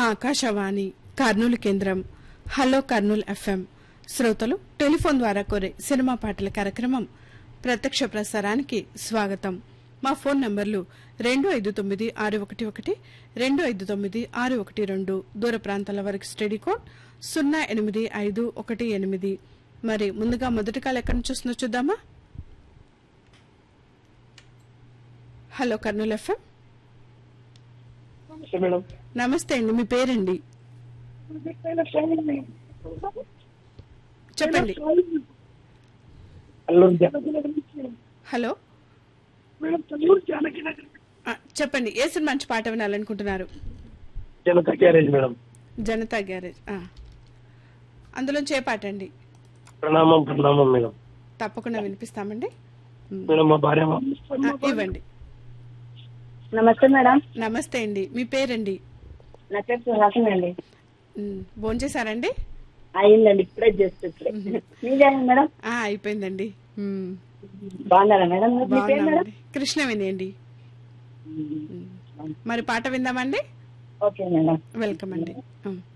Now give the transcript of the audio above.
ఆకాశవాణి కర్నూలు కేంద్రం hello Kurnool FM శ్రోతలు telephone ద్వారా కోరే సినిమా పాటల కార్యక్రమం ప్రత్యక్ష ప్రసారానికి స్వాగతం మా ఫోన్ నంబర్లు రెండు ఐదు తొమ్మిది ఆరు ఒకటి ఒకటి రెండు ఐదు తొమ్మిది ఆరు ఒకటి రెండు దూర ప్రాంతాల వరకు స్టడీ కోడ్ సున్నా ఎనిమిది ఐదు ఒకటి ఎనిమిది మరి ముందుగా మొదటి కాల్ ఎక్కడి నుంచి వస్తుందో చూద్దామా హలో కర్నూలు ఎఫ్ఎం నమస్తే మేడం నమస్తే అండి మీ పేరండి చెప్పండి అల్లూరు జానకి నగర్ నుంచి హలో మేడం తల్లూరు జానకి నగర్ ఆ, చెప్పండి ఏ సినిమా మంచి పాట వినాలనుకుంటున్నారు జనతా గ్యారేజ్ మేడం జనతా గ్యారేజ్ ఆ. అందులోంచి ఏ పాట అండి ప్రణామం ప్రణామం మేడం తప్పకుండా వినిపిస్తామండి ఉమ్. మేడం మా భార్య ఆ, ఇవ్వండి నమస్తే మేడం నమస్తే అండి మీ పేరండి నా పేరు సుహాసిని అండి ఉమ్, భోంచేశారండి అయిందండి ఇప్పుడే జస్ట్ ఇప్పుడే మీదేనా మేడం ఆ, అయిపోయిందండి ఉమ్, బాగున్నారా మేడం మీ పేరు మేడం బాగున్నామండి కృష్ణవేణి అండి ఉమ్. మరి పాట విందామండి ఓకే మేడం వెల్కమ్ అండి ఉమ్.